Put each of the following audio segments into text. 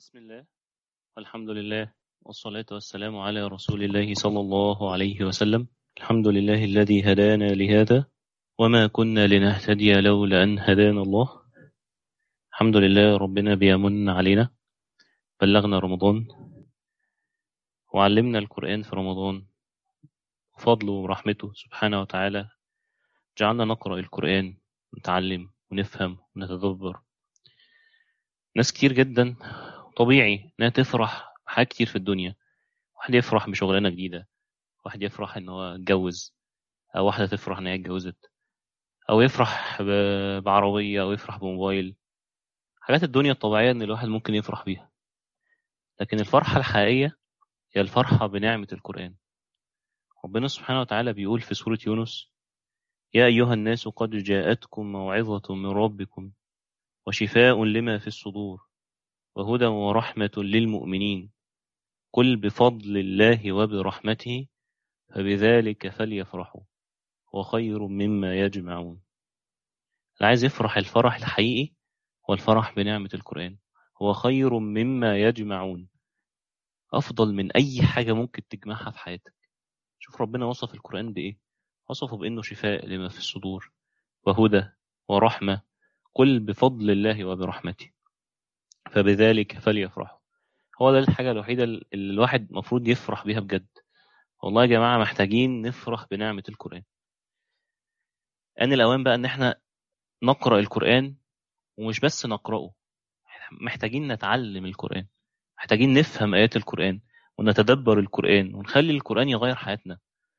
بسم الله والحمد لله والصلاة والسلام على رسول الله صلى الله عليه وسلم الحمد لله الذي هدانا لهذا وما كنا لنهتدي لولا أن هدانا الله الحمد لله ربنا بيمن علينا بلغنا رمضان وعلمنا القرآن في رمضان وفضله ورحمته سبحانه وتعالى جعلنا نقرأ القرآن نتعلم ونفهم ونتدبر ناس كتير جدا طبيعي انها تفرح بحاجات كتير في الدنيا واحد يفرح بشغلانه جديده واحد يفرح ان هو اتجوز او واحده تفرح ان هي اتجوزت او يفرح ب- بعربيه او يفرح بموبايل حاجات الدنيا الطبيعيه ان الواحد ممكن يفرح بيها لكن الفرحه الحقيقيه هي الفرحه بنعمه القران ربنا سبحانه وتعالى بيقول في سوره يونس يا ايها الناس قد جاءتكم موعظه من ربكم وشفاء لما في الصدور وهدى ورحمة للمؤمنين قل بفضل الله وبرحمته فبذلك فليفرحوا هو خير مما يجمعون اللي عايز يفرح الفرح الحقيقي هو الفرح بنعمة القرآن هو خير مما يجمعون أفضل من أي حاجة ممكن تجمعها في حياتك شوف ربنا وصف القرآن بإيه وصفه بأنه شفاء لما في الصدور وهدى ورحمة قل بفضل الله وبرحمته فبذلك فليفرحوا هو ده الحاجة الوحيدة اللي الواحد المفروض يفرح بيها بجد والله يا جماعة محتاجين نفرح بنعمة القرآن آن الأوان بقى إن إحنا نقرأ القرآن ومش بس نقرأه محتاجين نتعلم القرآن محتاجين نفهم آيات القرآن ونتدبر القرآن ونخلي القرآن يغير حياتنا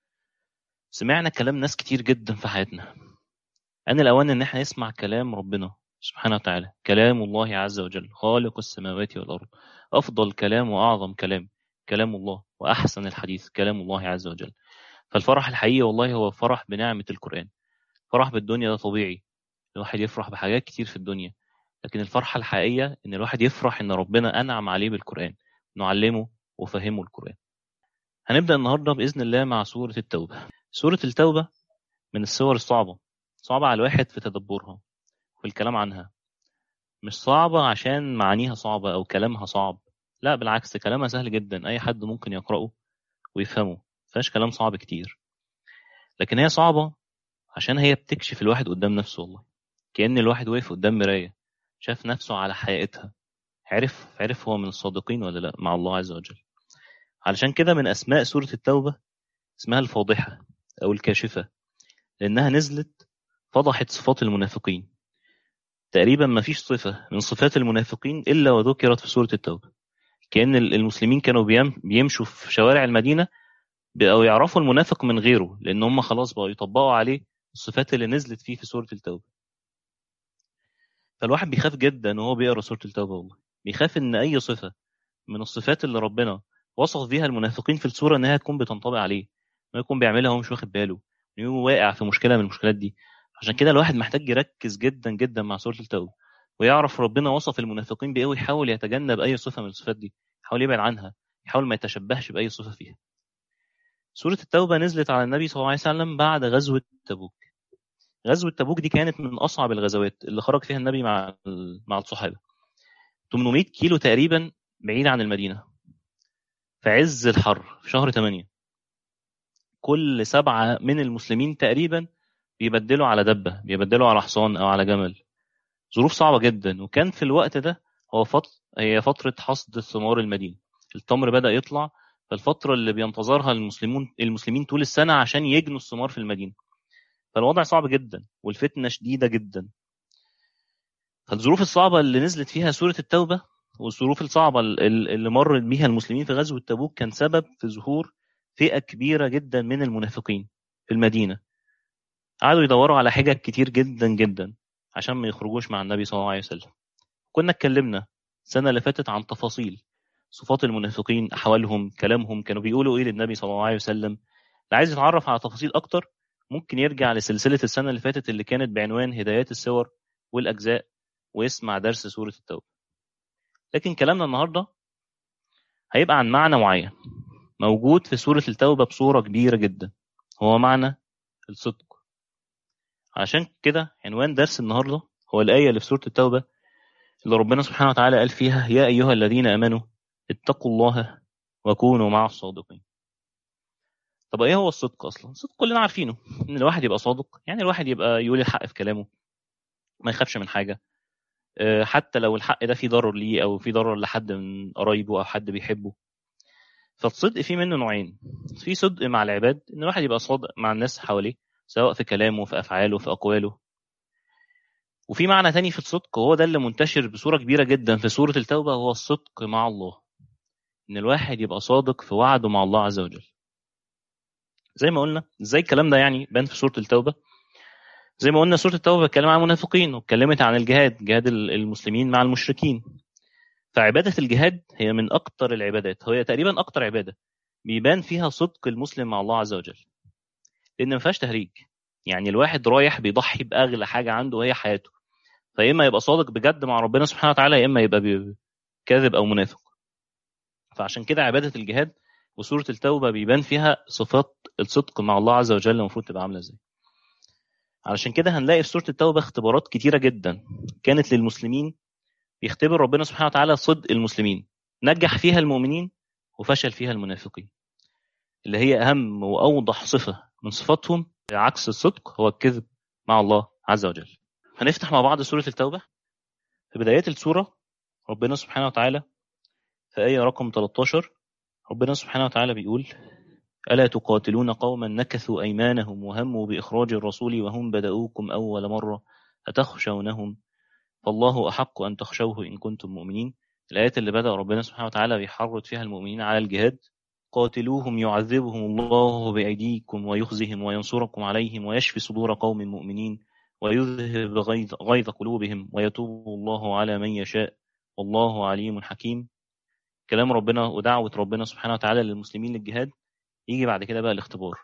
سمعنا كلام ناس كتير جدا في حياتنا آن الأوان إن إحنا نسمع كلام ربنا سبحانه وتعالى كلام الله عز وجل خالق السماوات والأرض أفضل كلام وأعظم كلام كلام الله وأحسن الحديث كلام الله عز وجل فالفرح الحقيقي والله هو فرح بنعمة القرآن فرح بالدنيا ده طبيعي الواحد يفرح بحاجات كتير في الدنيا لكن الفرحة الحقيقية إن الواحد يفرح إن ربنا أنعم عليه بالقرآن نعلمه وفهمه القرآن هنبدأ النهاردة بإذن الله مع سورة التوبة سورة التوبة من السور الصعبة صعبة على الواحد في تدبرها وفي الكلام عنها مش صعبة عشان معانيها صعبة أو كلامها صعب لا بالعكس كلامها سهل جدا أي حد ممكن يقرأه ويفهمه فيهاش كلام صعب كتير لكن هي صعبة عشان هي بتكشف الواحد قدام نفسه والله كأن الواحد واقف قدام مراية شاف نفسه على حقيقتها عرف عرف هو من الصادقين ولا لا مع الله عز وجل علشان كده من أسماء سورة التوبة اسمها الفاضحة أو الكاشفة لأنها نزلت فضحت صفات المنافقين تقريبا ما فيش صفة من صفات المنافقين إلا وذكرت في سورة التوبة كأن المسلمين كانوا بيم- بيمشوا في شوارع المدينة بقوا يعرفوا المنافق من غيره لأن هم خلاص بقوا يطبقوا عليه الصفات اللي نزلت فيه في سورة التوبة فالواحد بيخاف جدا وهو بيقرا سورة التوبة والله بيخاف إن أي صفة من الصفات اللي ربنا وصف بيها المنافقين في السورة إنها تكون بتنطبق عليه إنه يكون بيعملها وهو مش واخد باله إنه يكون واقع في مشكلة من المشكلات دي عشان كده الواحد محتاج يركز جدا جدا مع سورة التوبة ويعرف ربنا وصف المنافقين بإيه ويحاول يتجنب أي صفة من الصفات دي يحاول يبعد عنها يحاول ما يتشبهش بأي صفة فيها سورة التوبة نزلت على النبي صلى الله عليه وسلم بعد غزوة تبوك غزوة تبوك دي كانت من أصعب الغزوات اللي خرج فيها النبي مع مع الصحابة 800 كيلو تقريبا بعيد عن المدينة في عز الحر في شهر 8 كل سبعة من المسلمين تقريبا بيبدلوا على دبة بيبدلوا على حصان أو على جمل ظروف صعبة جدا وكان في الوقت ده هو فترة هي فترة حصد ثمار المدينة التمر بدأ يطلع فالفترة اللي بينتظرها المسلمون المسلمين طول السنة عشان يجنوا الثمار في المدينة فالوضع صعب جدا والفتنة شديدة جدا فالظروف الصعبة اللي نزلت فيها سورة التوبة والظروف الصعبة ال- ال- اللي مر بيها المسلمين في غزوة تبوك كان سبب في ظهور فئة كبيرة جدا من المنافقين في المدينة قعدوا يدوروا على حجج كتير جدا جدا عشان ما يخرجوش مع النبي صلى الله عليه وسلم كنا اتكلمنا السنة اللي فاتت عن تفاصيل صفات المنافقين أحوالهم كلامهم كانوا بيقولوا إيه للنبي صلى الله عليه وسلم اللي عايز يتعرف على تفاصيل أكتر ممكن يرجع لسلسلة السنة اللي فاتت اللي كانت بعنوان هدايات السور والأجزاء ويسمع درس سورة التوبة لكن كلامنا النهاردة هيبقى عن معنى معين موجود في سورة التوبة بصورة كبيرة جدا هو معنى الصدق عشان كده عنوان درس النهاردة هو الآية اللي في سورة التوبة اللي ربنا سبحانه وتعالى قال فيها يا أيها الذين آمنوا اتقوا الله وكونوا مع الصادقين طب ايه هو الصدق اصلا الصدق كلنا عارفينه ان الواحد يبقى صادق يعني الواحد يبقى يقول الحق في كلامه ما يخافش من حاجه آه، حتى لو الحق ده فيه ضرر ليه او فيه ضرر لحد من قرايبه او حد بيحبه فالصدق فيه منه نوعين في صدق مع العباد ان الواحد يبقى صادق مع الناس حواليه سواء في كلامه في افعاله في اقواله وفي معنى تاني في الصدق وهو ده اللي منتشر بصوره كبيره جدا في سوره التوبه هو الصدق مع الله ان الواحد يبقى صادق في وعده مع الله عز وجل زي ما قلنا ازاي الكلام ده يعني بان في سوره التوبه زي ما قلنا سوره التوبه اتكلمت عن المنافقين واتكلمت عن الجهاد جهاد المسلمين مع المشركين فعباده الجهاد هي من اكتر العبادات هي تقريبا اكتر عباده بيبان فيها صدق المسلم مع الله عز وجل لان ما فيهاش تهريج يعني الواحد رايح بيضحي باغلى حاجه عنده وهي حياته فيا اما يبقى صادق بجد مع ربنا سبحانه وتعالى يا اما يبقى كاذب او منافق فعشان كده عباده الجهاد وسوره التوبه بيبان فيها صفات الصدق مع الله عز وجل المفروض تبقى عامله ازاي علشان كده هنلاقي في سوره التوبه اختبارات كتيره جدا كانت للمسلمين بيختبر ربنا سبحانه وتعالى صدق المسلمين نجح فيها المؤمنين وفشل فيها المنافقين اللي هي اهم واوضح صفه من صفاتهم عكس الصدق هو الكذب مع الله عز وجل هنفتح مع بعض سوره التوبه في بدايات السوره ربنا سبحانه وتعالى في آية رقم 13 ربنا سبحانه وتعالى بيقول ألا تقاتلون قوما نكثوا أيمانهم وهموا بإخراج الرسول وهم بدأوكم أول مرة أتخشونهم فالله أحق أن تخشوه إن كنتم مؤمنين الآيات اللي بدأ ربنا سبحانه وتعالى بيحرض فيها المؤمنين على الجهاد قاتلوهم يعذبهم الله بأيديكم ويخزهم وينصركم عليهم ويشفي صدور قوم مؤمنين ويذهب غيظ, غيظ قلوبهم ويتوب الله على من يشاء والله عليم حكيم كلام ربنا ودعوة ربنا سبحانه وتعالى للمسلمين للجهاد يجي بعد كده بقى الاختبار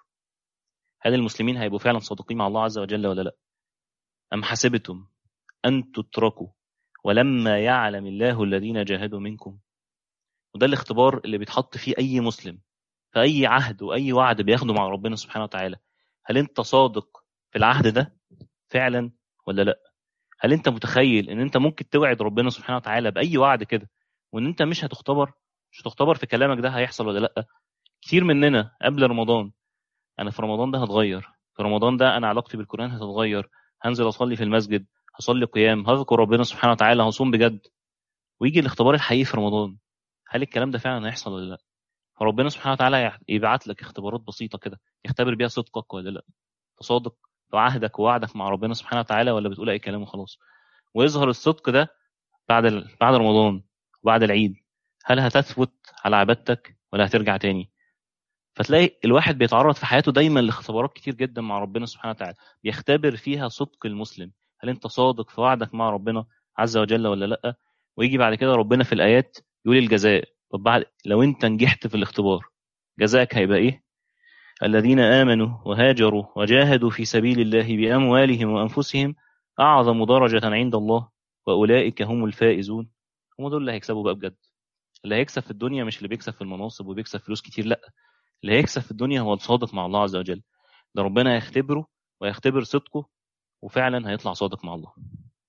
هل المسلمين هيبقوا فعلا صادقين مع الله عز وجل ولا لا أم حسبتم أن تتركوا ولما يعلم الله الذين جاهدوا منكم وده الاختبار اللي بيتحط فيه أي مسلم في أي عهد وأي وعد بياخده مع ربنا سبحانه وتعالى هل أنت صادق في العهد ده فعلا ولا لا هل أنت متخيل أن أنت ممكن توعد ربنا سبحانه وتعالى بأي وعد كده وأن أنت مش هتختبر مش هتختبر في كلامك ده هيحصل ولا لا كتير مننا قبل رمضان انا في رمضان ده هتغير في رمضان ده انا علاقتي بالقران هتتغير هنزل اصلي في المسجد هصلي قيام هذكر ربنا سبحانه وتعالى هصوم بجد ويجي الاختبار الحقيقي في رمضان هل الكلام ده فعلا هيحصل ولا لا فربنا سبحانه وتعالى يبعت لك اختبارات بسيطه كده يختبر بيها صدقك ولا لا تصادق في عهدك ووعدك مع ربنا سبحانه وتعالى ولا بتقول اي كلام وخلاص ويظهر الصدق ده بعد بعد رمضان وبعد العيد هل هتثبت على عبادتك ولا هترجع تاني فتلاقي الواحد بيتعرض في حياته دايما لاختبارات كتير جدا مع ربنا سبحانه وتعالى بيختبر فيها صدق المسلم هل انت صادق في وعدك مع ربنا عز وجل ولا لا ويجي بعد كده ربنا في الايات يقول الجزاء طب بعد لو انت نجحت في الاختبار جزاك هيبقى ايه الذين امنوا وهاجروا وجاهدوا في سبيل الله باموالهم وانفسهم اعظم درجه عند الله واولئك هم الفائزون هم دول اللي هيكسبوا بقى بجد اللي هيكسب في الدنيا مش اللي بيكسب في المناصب وبيكسب فلوس كتير لا اللي هيكسب في الدنيا هو الصادق مع الله عز وجل ده ربنا يختبره ويختبر صدقه وفعلا هيطلع صادق مع الله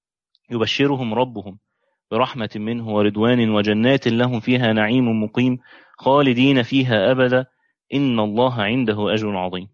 يبشرهم ربهم برحمة منه ورضوان وجنات لهم فيها نعيم مقيم خالدين فيها أبدا إن الله عنده أجر عظيم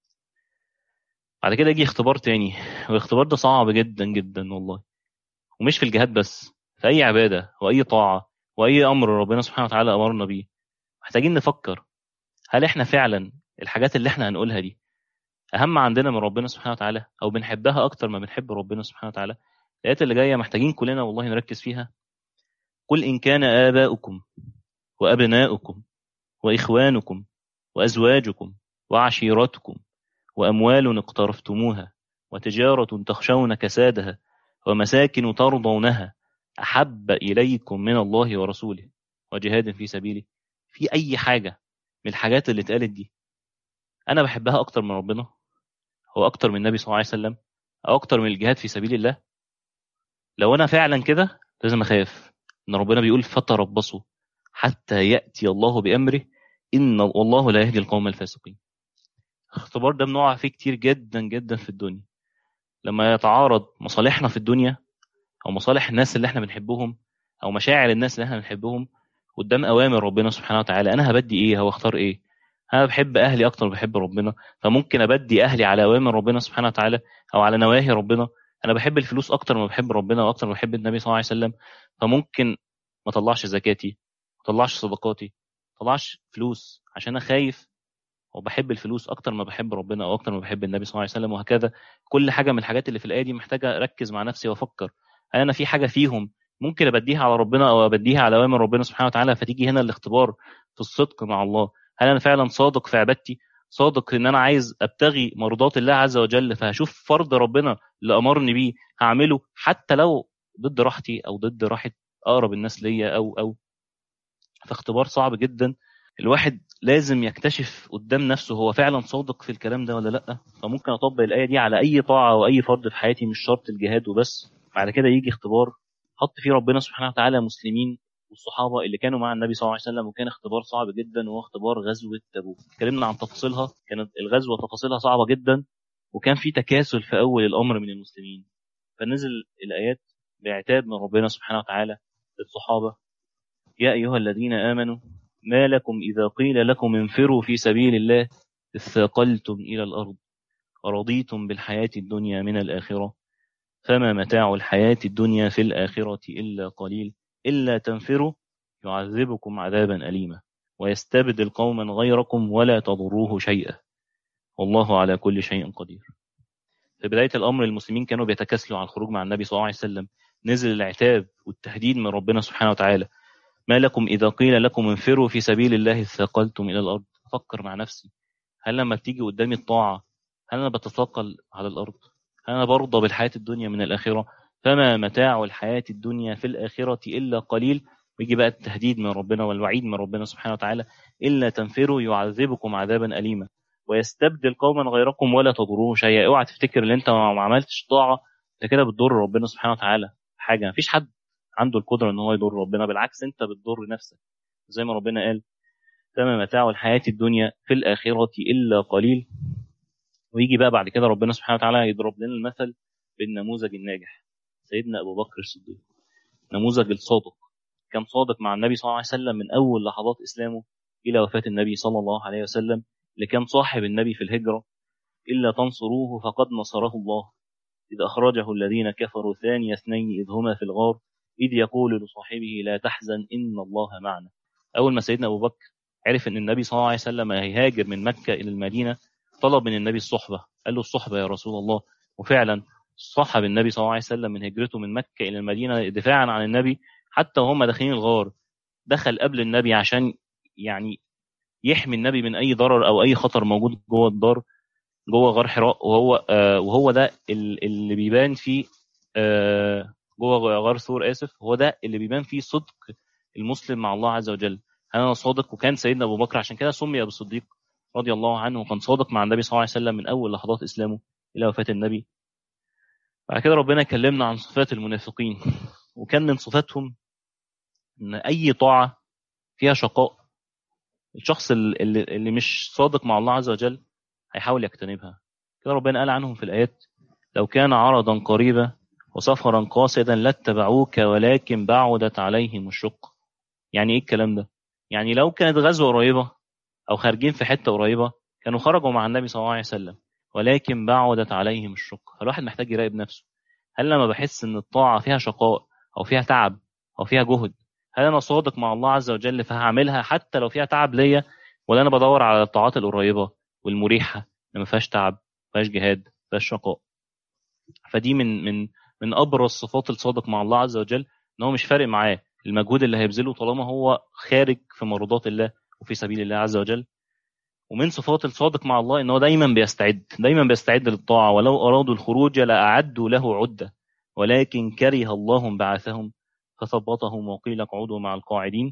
بعد كده يجي اختبار تاني والاختبار ده صعب جدا جدا والله ومش في الجهاد بس في أي عبادة وأي طاعة وأي أمر ربنا سبحانه وتعالى أمرنا بيه محتاجين نفكر هل احنا فعلا الحاجات اللي احنا هنقولها دي اهم عندنا من ربنا سبحانه وتعالى او بنحبها اكتر ما بنحب ربنا سبحانه وتعالى الايات اللي جايه محتاجين كلنا والله نركز فيها قل ان كان اباؤكم وابناؤكم واخوانكم وازواجكم وعشيرتكم واموال اقترفتموها وتجاره تخشون كسادها ومساكن ترضونها احب اليكم من الله ورسوله وجهاد في سبيله في اي حاجه من الحاجات اللي اتقالت دي انا بحبها اكتر من ربنا هو اكتر من النبي صلى الله عليه وسلم او اكتر من الجهاد في سبيل الله لو انا فعلا كده لازم اخاف ان ربنا بيقول فتربصوا حتى ياتي الله بامره ان والله لا يهدي القوم الفاسقين الاختبار ده بنقع فيه كتير جدا جدا في الدنيا لما يتعارض مصالحنا في الدنيا او مصالح الناس اللي احنا بنحبهم او مشاعر الناس اللي احنا بنحبهم قدام اوامر ربنا سبحانه وتعالى انا هبدي ايه هو اختار ايه انا بحب اهلي اكتر ما بحب ربنا فممكن ابدي اهلي على اوامر ربنا سبحانه وتعالى او على نواهي ربنا انا بحب الفلوس اكتر ما بحب ربنا واكتر ما بحب النبي صلى الله عليه وسلم فممكن ما اطلعش زكاتي ما اطلعش صدقاتي ما اطلعش فلوس عشان انا خايف وبحب الفلوس اكتر ما بحب ربنا او اكتر ما بحب النبي صلى الله عليه وسلم وهكذا كل حاجه من الحاجات اللي في الايه دي محتاجه اركز مع نفسي وافكر هل انا في حاجه فيهم ممكن ابديها على ربنا او ابديها على اوامر ربنا سبحانه وتعالى فتيجي هنا الاختبار في الصدق مع الله هل انا فعلا صادق في عبادتي صادق ان انا عايز ابتغي مرضات الله عز وجل فهشوف فرض ربنا اللي امرني بيه هعمله حتى لو ضد راحتي او ضد راحه اقرب الناس ليا او او فاختبار صعب جدا الواحد لازم يكتشف قدام نفسه هو فعلا صادق في الكلام ده ولا لا فممكن اطبق الايه دي على اي طاعه او اي فرض في حياتي مش شرط الجهاد وبس بعد كده يجي اختبار حط فيه ربنا سبحانه وتعالى مسلمين والصحابه اللي كانوا مع النبي صلى الله عليه وسلم وكان اختبار صعب جدا وهو اختبار غزوه تبوك اتكلمنا عن تفاصيلها كانت الغزوه تفاصيلها صعبه جدا وكان في تكاسل في اول الامر من المسلمين فنزل الايات بعتاب من ربنا سبحانه وتعالى للصحابه يا ايها الذين امنوا ما لكم اذا قيل لكم انفروا في سبيل الله اثاقلتم الى الارض ورضيتم بالحياه الدنيا من الاخره فما متاع الحياه الدنيا في الاخره الا قليل إلا تنفروا يعذبكم عذابا أليما ويستبدل قوما غيركم ولا تضروه شيئا والله على كل شيء قدير في بداية الأمر المسلمين كانوا بيتكاسلوا على الخروج مع النبي صلى الله عليه وسلم نزل العتاب والتهديد من ربنا سبحانه وتعالى ما لكم إذا قيل لكم انفروا في سبيل الله اثقلتم إلى الأرض أفكر مع نفسي هل لما بتيجي قدامي الطاعة هل أنا بتثقل على الأرض هل أنا برضى بالحياة الدنيا من الآخرة فما متاع الحياة الدنيا في الآخرة إلا قليل ويجي بقى التهديد من ربنا والوعيد من ربنا سبحانه وتعالى إلا تنفروا يعذبكم عذابا أليما ويستبدل قوما غيركم ولا تضروه شيئا اوعى تفتكر ان انت ما عملتش طاعه انت كده بتضر ربنا سبحانه وتعالى حاجه ما فيش حد عنده القدره ان هو يضر ربنا بالعكس انت بتضر نفسك زي ما ربنا قال فما متاع الحياه الدنيا في الاخره الا قليل ويجي بقى بعد كده ربنا سبحانه وتعالى يضرب لنا المثل بالنموذج الناجح سيدنا ابو بكر الصديق نموذج الصادق كان صادق مع النبي صلى الله عليه وسلم من اول لحظات اسلامه الى وفاه النبي صلى الله عليه وسلم اللي كان صاحب النبي في الهجره الا تنصروه فقد نصره الله اذ اخرجه الذين كفروا ثاني اثنين اذ هما في الغار اذ يقول لصاحبه لا تحزن ان الله معنا اول ما سيدنا ابو بكر عرف ان النبي صلى الله عليه وسلم هيهاجر من مكه الى المدينه طلب من النبي الصحبه قال له الصحبه يا رسول الله وفعلا صحب النبي صلى الله عليه وسلم من هجرته من مكة إلى المدينة دفاعا عن النبي حتى وهم داخلين الغار دخل قبل النبي عشان يعني يحمي النبي من أي ضرر أو أي خطر موجود جوه الدار جوه غار حراء وهو آه وهو ده اللي بيبان فيه آه جوه غار ثور آسف هو ده اللي بيبان فيه صدق المسلم مع الله عز وجل أنا صادق وكان سيدنا أبو بكر عشان كده سمي أبو الصديق رضي الله عنه وكان صادق مع النبي صلى الله عليه وسلم من أول لحظات إسلامه إلى وفاة النبي بعد كده ربنا كلمنا عن صفات المنافقين وكان من صفاتهم ان اي طاعه فيها شقاء الشخص اللي, اللي مش صادق مع الله عز وجل هيحاول يجتنبها كده ربنا قال عنهم في الايات لو كان عرضا قريبا وسفرا قاصدا لاتبعوك ولكن بعدت عليهم الشق يعني ايه الكلام ده يعني لو كانت غزوه قريبه او خارجين في حته قريبه كانوا خرجوا مع النبي صلى الله عليه وسلم ولكن بعدت عليهم الشق الواحد محتاج يراقب نفسه هل لما بحس ان الطاعه فيها شقاء او فيها تعب او فيها جهد هل انا صادق مع الله عز وجل فهعملها حتى لو فيها تعب ليا ولا انا بدور على الطاعات القريبه والمريحه اللي ما فيهاش تعب ما فيهاش جهاد ما فيهاش شقاء فدي من من من ابرز صفات الصادق مع الله عز وجل ان هو مش فارق معاه المجهود اللي هيبذله طالما هو خارج في مرضات الله وفي سبيل الله عز وجل ومن صفات الصادق مع الله ان هو دايما بيستعد دايما بيستعد للطاعه ولو ارادوا الخروج لاعدوا له عده ولكن كره الله بعثهم فثبطهم وقيل اقعدوا مع القاعدين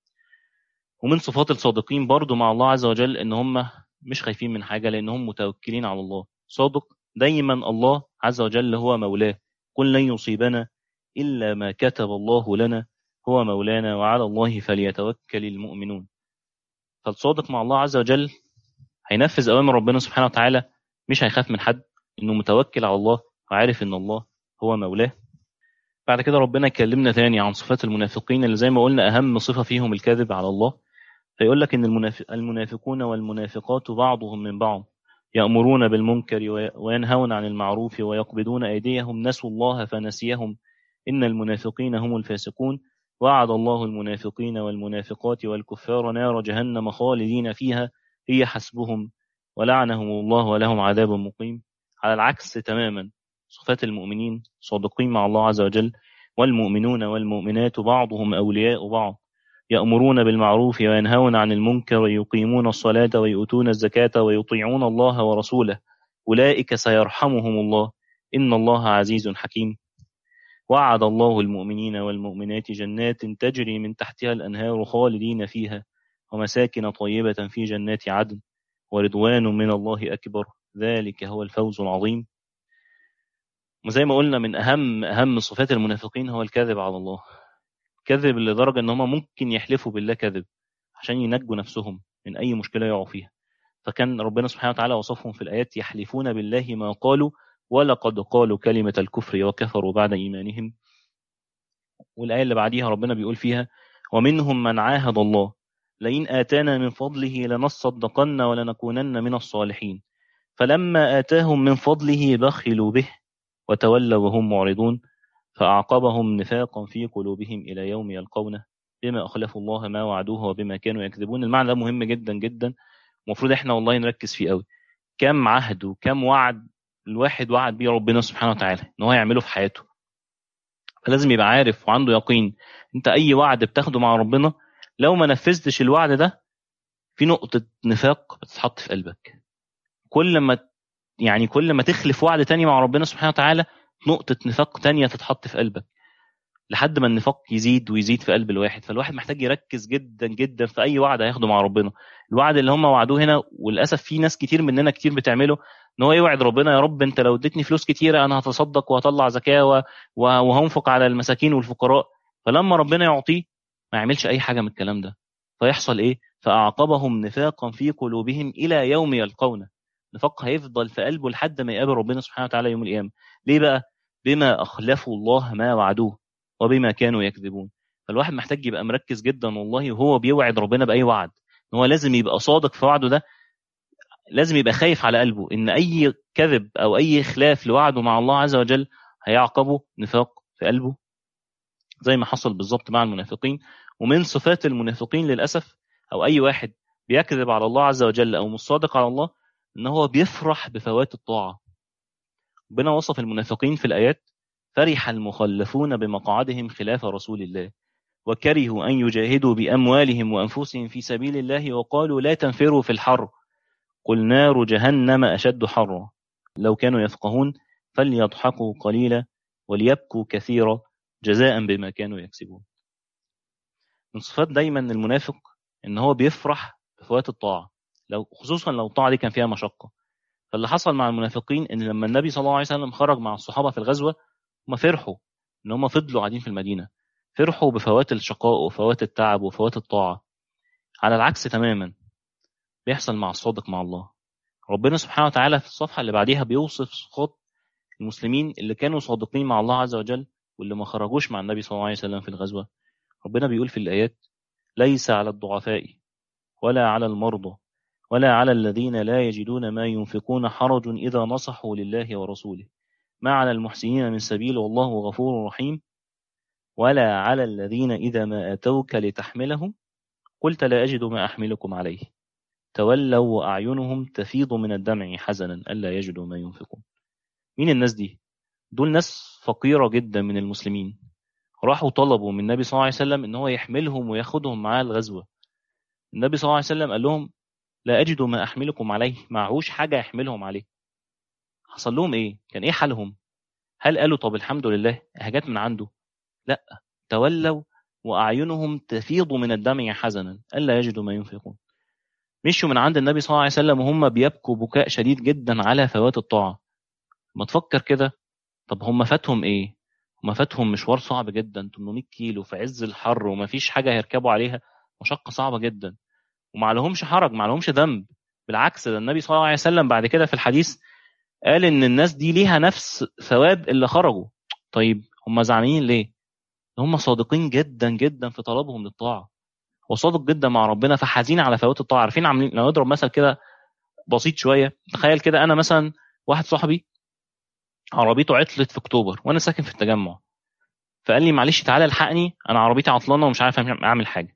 ومن صفات الصادقين برضو مع الله عز وجل ان هم مش خايفين من حاجه لانهم متوكلين على الله صادق دايما الله عز وجل هو مولاه قل لن يصيبنا الا ما كتب الله لنا هو مولانا وعلى الله فليتوكل المؤمنون فالصادق مع الله عز وجل هينفذ اوامر ربنا سبحانه وتعالى مش هيخاف من حد انه متوكل على الله وعارف ان الله هو مولاه بعد كده ربنا يكلمنا تاني عن صفات المنافقين اللي زي ما قلنا أهم صفة فيهم الكذب على الله فيقول لك إن المنافقون والمنافقات بعضهم من بعض يأمرون بالمنكر وينهون عن المعروف ويقبضون أيديهم نسوا الله فنسيهم إن المنافقين هم الفاسقون وعد الله المنافقين والمنافقات والكفار نار جهنم خالدين فيها هي حسبهم ولعنهم الله ولهم عذاب مقيم على العكس تماما صفات المؤمنين صادقين مع الله عز وجل والمؤمنون والمؤمنات بعضهم أولياء بعض يأمرون بالمعروف وينهون عن المنكر ويقيمون الصلاة ويؤتون الزكاة ويطيعون الله ورسوله أولئك سيرحمهم الله إن الله عزيز حكيم وعد الله المؤمنين والمؤمنات جنات تجري من تحتها الأنهار خالدين فيها ومساكن طيبة في جنات عدن ورضوان من الله أكبر ذلك هو الفوز العظيم وزي ما قلنا من أهم أهم صفات المنافقين هو الكذب على الله كذب لدرجة إن هم ممكن يحلفوا بالله كذب عشان ينجوا نفسهم من أي مشكلة يقعوا فيها فكان ربنا سبحانه وتعالى وصفهم في الآيات يحلفون بالله ما قالوا ولقد قالوا كلمة الكفر وكفروا بعد إيمانهم والآية اللي بعديها ربنا بيقول فيها ومنهم من عاهد الله لئن آتانا من فضله لنصدقن ولنكونن من الصالحين فلما آتاهم من فضله بخلوا به وتولوا وهم معرضون فأعقبهم نفاقا في قلوبهم إلى يوم يلقونه بما أخلفوا الله ما وعدوه وبما كانوا يكذبون المعنى ده مهم جدا جدا المفروض احنا والله نركز فيه قوي كم عهد وكم وعد الواحد وعد بيه ربنا سبحانه وتعالى ان هو يعمله في حياته فلازم يبقى عارف وعنده يقين انت اي وعد بتاخده مع ربنا لو ما نفذتش الوعد ده في نقطة نفاق بتتحط في قلبك كل ما يعني كل ما تخلف وعد تاني مع ربنا سبحانه وتعالى نقطة نفاق تانية تتحط في قلبك لحد ما النفاق يزيد ويزيد في قلب الواحد فالواحد محتاج يركز جدا جدا في اي وعد هياخده مع ربنا الوعد اللي هم وعدوه هنا وللاسف في ناس كتير مننا كتير بتعمله ان هو يوعد ربنا يا رب انت لو اديتني فلوس كتيره انا هتصدق وهطلع زكاه وهنفق على المساكين والفقراء فلما ربنا يعطيه ما يعملش اي حاجه من الكلام ده فيحصل ايه فاعقبهم نفاقا في قلوبهم الى يوم يلقونه نفاق هيفضل في قلبه لحد ما يقابل ربنا سبحانه وتعالى يوم القيامه ليه بقى بما اخلفوا الله ما وعدوه وبما كانوا يكذبون فالواحد محتاج يبقى مركز جدا والله وهو بيوعد ربنا باي وعد ان هو لازم يبقى صادق في وعده ده لازم يبقى خايف على قلبه ان اي كذب او اي خلاف لوعده مع الله عز وجل هيعقبه نفاق في قلبه زي ما حصل بالظبط مع المنافقين ومن صفات المنافقين للاسف او اي واحد بيكذب على الله عز وجل او مش صادق على الله ان هو بيفرح بفوات الطاعه ربنا وصف المنافقين في الايات فرح المخلفون بمقعدهم خلاف رسول الله وكرهوا أن يجاهدوا بأموالهم وأنفسهم في سبيل الله وقالوا لا تنفروا في الحر قل نار جهنم أشد حرا لو كانوا يفقهون فليضحكوا قليلا وليبكوا كثيرا جزاء بما كانوا يكسبون من صفات دايما المنافق ان هو بيفرح بفوات الطاعة لو خصوصا لو الطاعة دي كان فيها مشقة فاللي حصل مع المنافقين ان لما النبي صلى الله عليه وسلم خرج مع الصحابة في الغزوة هم فرحوا ان هم فضلوا قاعدين في المدينه فرحوا بفوات الشقاء وفوات التعب وفوات الطاعه على العكس تماما بيحصل مع الصادق مع الله ربنا سبحانه وتعالى في الصفحه اللي بعديها بيوصف صفات المسلمين اللي كانوا صادقين مع الله عز وجل واللي ما خرجوش مع النبي صلى الله عليه وسلم في الغزوه ربنا بيقول في الايات ليس على الضعفاء ولا على المرضى ولا على الذين لا يجدون ما ينفقون حرج اذا نصحوا لله ورسوله ما على المحسنين من سبيل والله غفور رحيم ولا على الذين إذا ما أتوك لتحملهم قلت لا أجد ما أحملكم عليه تولوا وأعينهم تفيض من الدمع حزنا ألا يجدوا ما ينفقون مين الناس دي؟ دول ناس فقيرة جدا من المسلمين راحوا طلبوا من النبي صلى الله عليه وسلم ان هو يحملهم وياخدهم معاه الغزوة النبي صلى الله عليه وسلم قال لهم لا أجد ما أحملكم عليه معهوش حاجة يحملهم عليه حصل لهم ايه كان ايه حالهم هل قالوا طب الحمد لله حاجات من عنده لا تولوا واعينهم تفيض من الدمع حزنا الا يجدوا ما ينفقون مشوا من عند النبي صلى الله عليه وسلم وهم بيبكوا بكاء شديد جدا على فوات الطاعه ما تفكر كده طب هم فاتهم ايه هم فاتهم مشوار صعب جدا 800 كيلو في عز الحر وما فيش حاجه هيركبوا عليها مشقه صعبه جدا وما لهمش حرج ما لهمش ذنب بالعكس ده النبي صلى الله عليه وسلم بعد كده في الحديث قال ان الناس دي ليها نفس ثواب اللي خرجوا طيب هم زعلانين ليه هم صادقين جدا جدا في طلبهم للطاعه وصادق جدا مع ربنا فحزين على فوات الطاعه عارفين عاملين لو نضرب مثل كده بسيط شويه تخيل كده انا مثلا واحد صاحبي عربيته عطلت في اكتوبر وانا ساكن في التجمع فقال لي معلش تعالى الحقني انا عربيتي عطلانه ومش عارف اعمل حاجه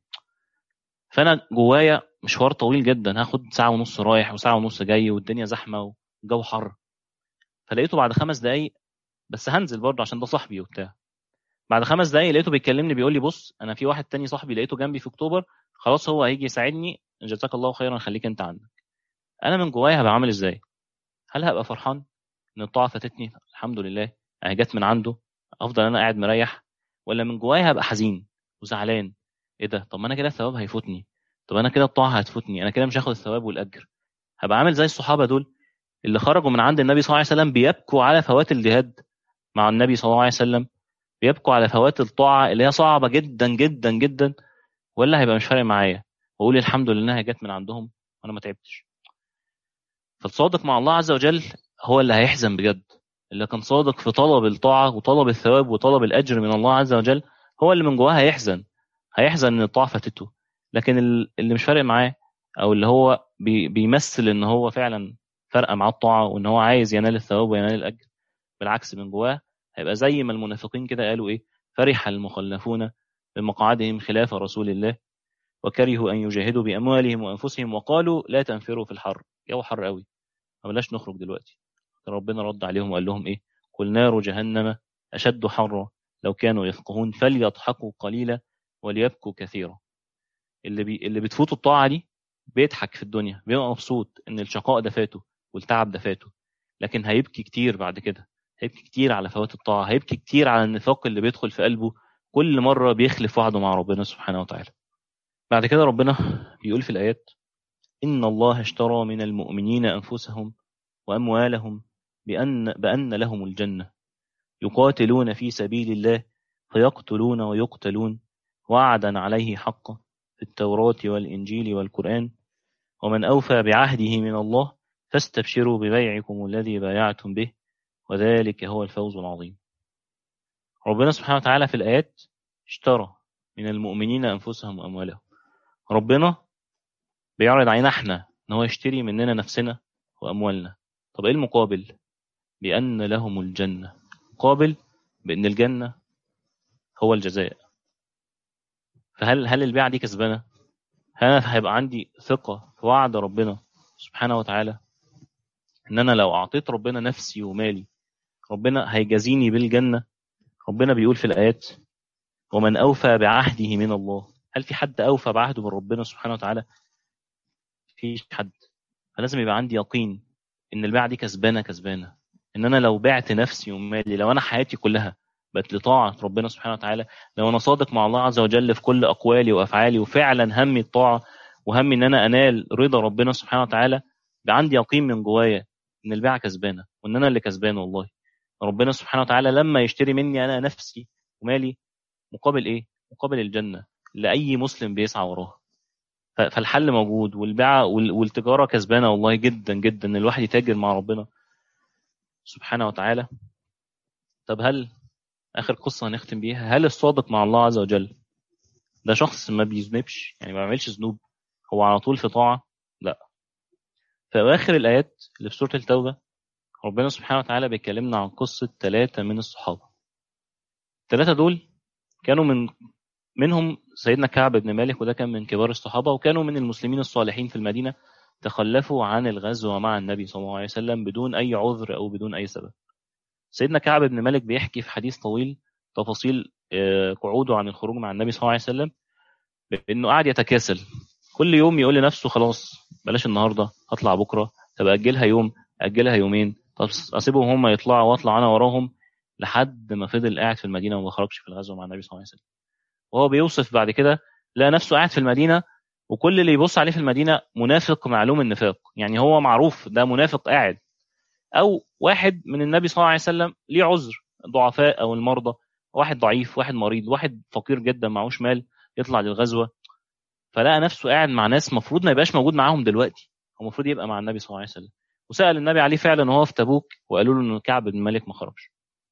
فانا جوايا مشوار طويل جدا هاخد ساعه ونص رايح وساعه ونص جاي والدنيا زحمه والجو حر فلقيته بعد خمس دقايق بس هنزل برضه عشان ده صاحبي وبتاع بعد خمس دقايق لقيته بيكلمني بيقول لي بص انا في واحد تاني صاحبي لقيته جنبي في اكتوبر خلاص هو هيجي يساعدني جزاك الله خيرا خليك انت عندك انا من جوايا هبقى عامل ازاي هل هبقى فرحان ان الطاعه فاتتني الحمد لله انا جت من عنده افضل انا قاعد مريح ولا من جوايا هبقى حزين وزعلان ايه ده طب ما انا كده الثواب هيفوتني طب انا كده الطاعه هتفوتني انا كده مش هاخد الثواب والاجر هبقى عامل زي الصحابه دول اللي خرجوا من عند النبي صلى الله عليه وسلم بيبكوا على فوات الجهاد مع النبي صلى الله عليه وسلم بيبكوا على فوات الطاعه اللي هي صعبه جدا جدا جدا ولا هيبقى مش فارق معايا واقول الحمد لله انها جت من عندهم وانا ما تعبتش فالصادق مع الله عز وجل هو اللي هيحزن بجد اللي كان صادق في طلب الطاعه وطلب الثواب وطلب الاجر من الله عز وجل هو اللي من جواه هيحزن هيحزن ان الطاعه فاتته لكن اللي مش فارق معاه او اللي هو بيمثل ان هو فعلا فارقه معاه الطاعه وان هو عايز ينال الثواب وينال الاجر بالعكس من جواه هيبقى زي ما المنافقين كده قالوا ايه فرح المخلفون بمقعدهم خلاف رسول الله وكرهوا ان يجاهدوا باموالهم وانفسهم وقالوا لا تنفروا في الحر جو حر قوي ما بلاش نخرج دلوقتي ربنا رد عليهم وقال لهم ايه قل نار جهنم اشد حرا لو كانوا يفقهون فليضحكوا قليلا وليبكوا كثيرا اللي بي... اللي بتفوته الطاعه دي بيضحك في الدنيا بيبقى مبسوط ان الشقاء ده فاته والتعب ده فاته لكن هيبكي كتير بعد كده هيبكي كتير على فوات الطاعه هيبكي كتير على النفاق اللي بيدخل في قلبه كل مره بيخلف وعده مع ربنا سبحانه وتعالى بعد كده ربنا بيقول في الايات ان الله اشترى من المؤمنين انفسهم واموالهم بان بان لهم الجنه يقاتلون في سبيل الله فيقتلون ويقتلون وعدا عليه حقا في التوراة والإنجيل والقرآن ومن أوفى بعهده من الله فاستبشروا ببيعكم الذي بايعتم به وذلك هو الفوز العظيم ربنا سبحانه وتعالى في الآيات اشترى من المؤمنين أنفسهم وأموالهم ربنا بيعرض علينا احنا ان هو يشتري مننا نفسنا واموالنا طب ايه المقابل بان لهم الجنه مقابل بان الجنه هو الجزاء فهل هل البيعه دي كسبانه هل هيبقى عندي ثقه في وعد ربنا سبحانه وتعالى ان انا لو اعطيت ربنا نفسي ومالي ربنا هيجازيني بالجنه ربنا بيقول في الايات ومن اوفى بعهده من الله هل في حد اوفى بعهده من ربنا سبحانه وتعالى فيش حد فلازم يبقى عندي يقين ان البيعه دي كسبانه كسبانه ان انا لو بعت نفسي ومالي لو انا حياتي كلها بقت لطاعه ربنا سبحانه وتعالى لو انا صادق مع الله عز وجل في كل اقوالي وافعالي وفعلا همي الطاعه وهمي ان انا انال رضا ربنا سبحانه وتعالى بقى عندي يقين من جوايا ان البيعه كسبانه وان انا اللي كسبان والله ربنا سبحانه وتعالى لما يشتري مني انا نفسي ومالي مقابل ايه؟ مقابل الجنه لاي مسلم بيسعى وراها فالحل موجود والبيعه والتجاره كسبانه والله جدا جدا ان الواحد يتاجر مع ربنا سبحانه وتعالى طب هل اخر قصه هنختم بيها هل الصادق مع الله عز وجل ده شخص ما بيذنبش يعني ما بيعملش ذنوب هو على طول في طاعه لا في اواخر الايات اللي في سوره التوبه ربنا سبحانه وتعالى بيكلمنا عن قصه ثلاثه من الصحابه الثلاثه دول كانوا من منهم سيدنا كعب بن مالك وده كان من كبار الصحابه وكانوا من المسلمين الصالحين في المدينه تخلفوا عن الغزو مع النبي صلى الله عليه وسلم بدون اي عذر او بدون اي سبب سيدنا كعب بن مالك بيحكي في حديث طويل تفاصيل قعوده عن الخروج مع النبي صلى الله عليه وسلم بانه قاعد يتكاسل كل يوم يقول لنفسه خلاص بلاش النهارده هطلع بكره طب اجلها يوم اجلها يومين طب اسيبهم هم يطلعوا واطلع انا وراهم لحد ما فضل قاعد في المدينه وما خرجش في الغزو مع النبي صلى الله عليه وسلم وهو بيوصف بعد كده لقى نفسه قاعد في المدينه وكل اللي يبص عليه في المدينه منافق معلوم النفاق يعني هو معروف ده منافق قاعد او واحد من النبي صلى الله عليه وسلم ليه عذر ضعفاء او المرضى واحد ضعيف واحد مريض واحد فقير جدا معهوش مال يطلع للغزوه فلقى نفسه قاعد مع ناس المفروض ما يبقاش موجود معاهم دلوقتي هو المفروض يبقى مع النبي صلى الله عليه وسلم وسال النبي عليه فعلا وهو في تبوك وقالوا له ان كعب بن مالك ما خرجش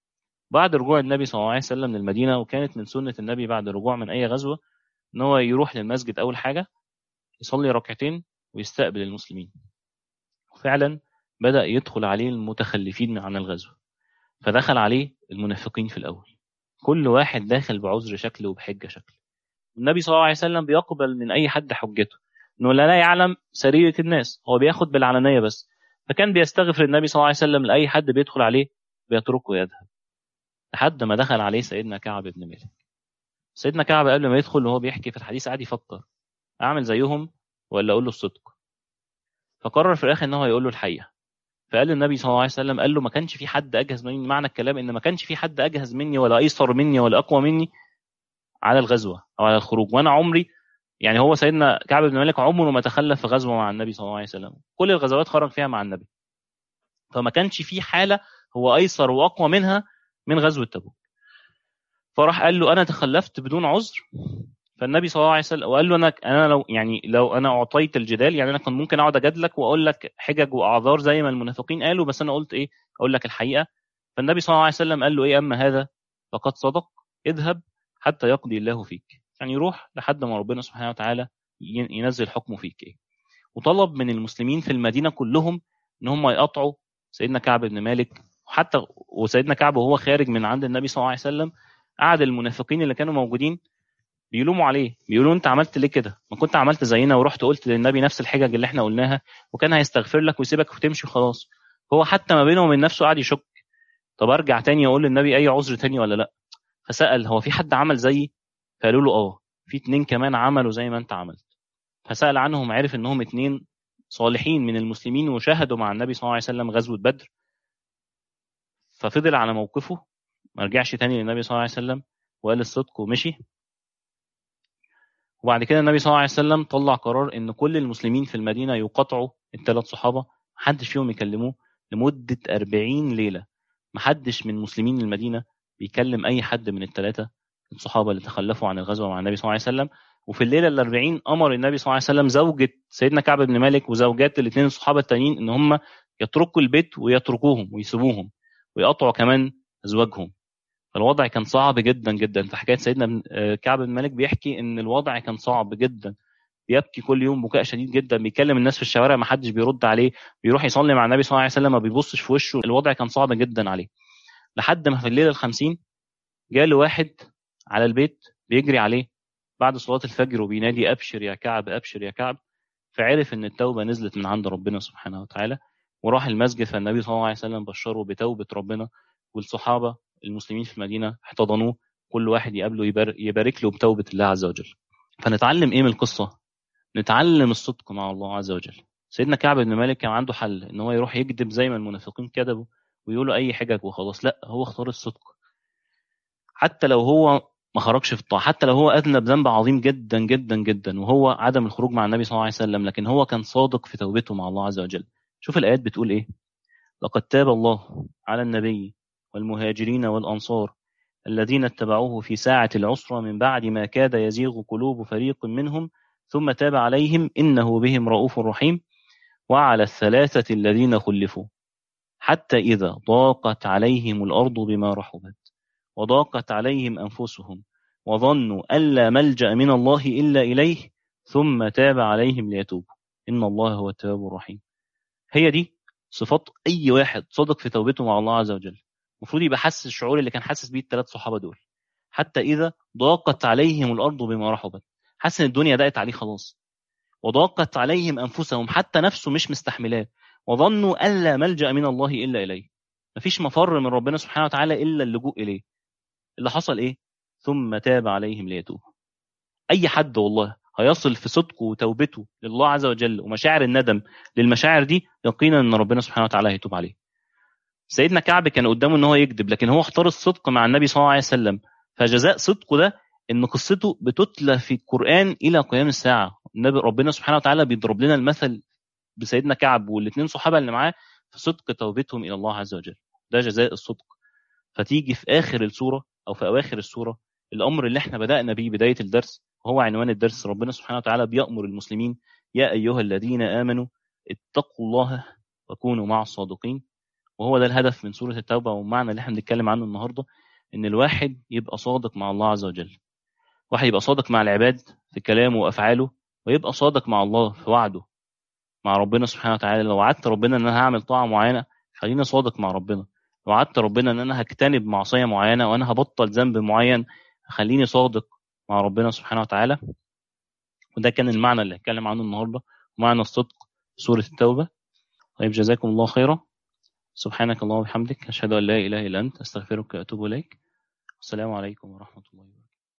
بعد رجوع النبي صلى الله عليه وسلم من المدينة وكانت من سنة النبي بعد الرجوع من أي غزوة إن هو يروح للمسجد أول حاجة يصلي ركعتين ويستقبل المسلمين وفعلا بدأ يدخل عليه المتخلفين عن الغزو فدخل عليه المنافقين في الأول كل واحد داخل بعذر شكل وبحجة شكل النبي صلى الله عليه وسلم بيقبل من أي حد حجته إنه لا يعلم سريرة الناس هو بياخد بالعلنية بس فكان بيستغفر النبي صلى الله عليه وسلم لأي حد بيدخل عليه بيتركه ويذهب لحد ما دخل عليه سيدنا كعب بن مالك سيدنا كعب قبل ما يدخل وهو بيحكي في الحديث قاعد يفكر اعمل زيهم ولا اقول له الصدق فقرر في الاخر ان هو يقول له الحقيقه فقال النبي صلى الله عليه وسلم قال له ما كانش في حد اجهز مني معنى الكلام ان ما كانش في حد اجهز مني ولا ايسر مني ولا اقوى مني على الغزوه او على الخروج وانا عمري يعني هو سيدنا كعب بن مالك عمره ما تخلف في غزوه مع النبي صلى الله عليه وسلم كل الغزوات خرج فيها مع النبي فما كانش في حاله هو ايسر واقوى منها من غزوه تبوك فراح قال له انا تخلفت بدون عذر فالنبي صلى الله عليه وسلم وقال له انا انا لو يعني لو انا اعطيت الجدال يعني انا كنت ممكن اقعد اجادلك واقول لك حجج واعذار زي ما المنافقين قالوا بس انا قلت ايه اقول لك الحقيقه فالنبي صلى الله عليه وسلم قال له ايه اما هذا فقد صدق اذهب حتى يقضي الله فيك يعني يروح لحد ما ربنا سبحانه وتعالى ينزل حكمه فيك ايه وطلب من المسلمين في المدينه كلهم ان هم يقطعوا سيدنا كعب بن مالك وحتى وسيدنا كعب وهو خارج من عند النبي صلى الله عليه وسلم قعد المنافقين اللي كانوا موجودين بيلوموا عليه بيقولوا انت عملت ليه كده ما كنت عملت زينا ورحت قلت للنبي نفس الحجج اللي احنا قلناها وكان هيستغفر لك ويسيبك وتمشي وخلاص هو حتى ما بينه وبين نفسه قاعد يشك طب ارجع تاني اقول للنبي اي عذر تاني ولا لا فسال هو في حد عمل زيي فقالوا له اه في اتنين كمان عملوا زي ما انت عملت فسال عنهم عرف انهم اتنين صالحين من المسلمين وشاهدوا مع النبي صلى الله عليه وسلم غزوه بدر ففضل على موقفه ما رجعش تاني للنبي صلى الله عليه وسلم وقال الصدق ومشي وبعد كده النبي صلى الله عليه وسلم طلع قرار ان كل المسلمين في المدينه يقاطعوا الثلاث صحابه محدش فيهم يكلموه لمده 40 ليله محدش من مسلمين المدينه بيكلم اي حد من الثلاثه الصحابه اللي تخلفوا عن الغزوه مع النبي صلى الله عليه وسلم وفي الليله ال 40 امر النبي صلى الله عليه وسلم زوجة سيدنا كعب بن مالك وزوجات الاثنين الصحابه التانيين ان هم يتركوا البيت ويتركوهم ويسيبوهم ويقطعوا كمان ازواجهم فالوضع كان صعب جدا جدا في حكايه سيدنا كعب بن مالك بيحكي ان الوضع كان صعب جدا بيبكي كل يوم بكاء شديد جدا بيكلم الناس في الشوارع ما حدش بيرد عليه بيروح يصلي مع النبي صلى الله عليه وسلم ما بيبصش في وشه الوضع كان صعب جدا عليه لحد ما في الليله الخمسين جاله واحد على البيت بيجري عليه بعد صلاه الفجر وبينادي ابشر يا كعب ابشر يا كعب فعرف ان التوبه نزلت من عند ربنا سبحانه وتعالى وراح المسجد فالنبي صلى الله عليه وسلم بشره بتوبه ربنا والصحابه المسلمين في المدينه احتضنوه كل واحد يقابله يبارك له بتوبه الله عز وجل فنتعلم ايه من القصه نتعلم الصدق مع الله عز وجل سيدنا كعب بن مالك كان عنده حل ان هو يروح يكذب زي ما المنافقين كذبوا ويقولوا اي حجج وخلاص لا هو اختار الصدق حتى لو هو ما خرجش في الطاعه حتى لو هو اذنب ذنب عظيم جدا جدا جدا وهو عدم الخروج مع النبي صلى الله عليه وسلم لكن هو كان صادق في توبته مع الله عز وجل شوف الايات بتقول ايه لقد تاب الله على النبي والمهاجرين والأنصار الذين اتبعوه في ساعة العسرة من بعد ما كاد يزيغ قلوب فريق منهم ثم تاب عليهم إنه بهم رؤوف رحيم وعلى الثلاثة الذين خلفوا حتى إذا ضاقت عليهم الأرض بما رحبت وضاقت عليهم أنفسهم وظنوا ألا ملجأ من الله إلا إليه ثم تاب عليهم ليتوبوا إن الله هو التواب الرحيم هي دي صفات أي واحد صادق في توبته مع الله عز وجل المفروض يبقى حاسس الشعور اللي كان حاسس بيه الثلاث صحابه دول حتى اذا ضاقت عليهم الارض بما رحبت حاسس ان الدنيا ضاقت عليه خلاص وضاقت عليهم انفسهم حتى نفسه مش مستحملاه وظنوا الا ملجا من الله الا اليه مفيش مفر من ربنا سبحانه وتعالى الا اللجوء اليه اللي حصل ايه ثم تاب عليهم ليتوبوا اي حد والله هيصل في صدقه وتوبته لله عز وجل ومشاعر الندم للمشاعر دي يقينا ان ربنا سبحانه وتعالى هيتوب عليه سيدنا كعب كان قدامه ان هو يكذب لكن هو اختار الصدق مع النبي صلى الله عليه وسلم فجزاء صدقه ده ان قصته بتتلى في القران الى قيام الساعه النبي ربنا سبحانه وتعالى بيضرب لنا المثل بسيدنا كعب والاثنين صحابه اللي معاه في صدق توبتهم الى الله عز وجل ده جزاء الصدق فتيجي في اخر السوره او في اواخر السوره الامر اللي احنا بدانا بيه بدايه الدرس وهو عنوان الدرس ربنا سبحانه وتعالى بيامر المسلمين يا ايها الذين امنوا اتقوا الله وكونوا مع الصادقين وهو ده الهدف من سورة التوبة والمعنى اللي احنا بنتكلم عنه النهاردة إن الواحد يبقى صادق مع الله عز وجل واحد يبقى صادق مع العباد في كلامه وأفعاله ويبقى صادق مع الله في وعده مع ربنا سبحانه وتعالى لو وعدت ربنا ان انا هعمل طاعه معينه خليني صادق مع ربنا لو وعدت ربنا ان انا هجتنب معصيه معينه وانا هبطل ذنب معين خليني صادق مع ربنا سبحانه وتعالى وده كان المعنى اللي هتكلم عنه النهارده معنى الصدق في سوره التوبه طيب جزاكم الله خيرا سبحانك اللهم وبحمدك اشهد ان لا اله الا انت استغفرك واتوب اليك السلام عليكم ورحمه الله وبركاته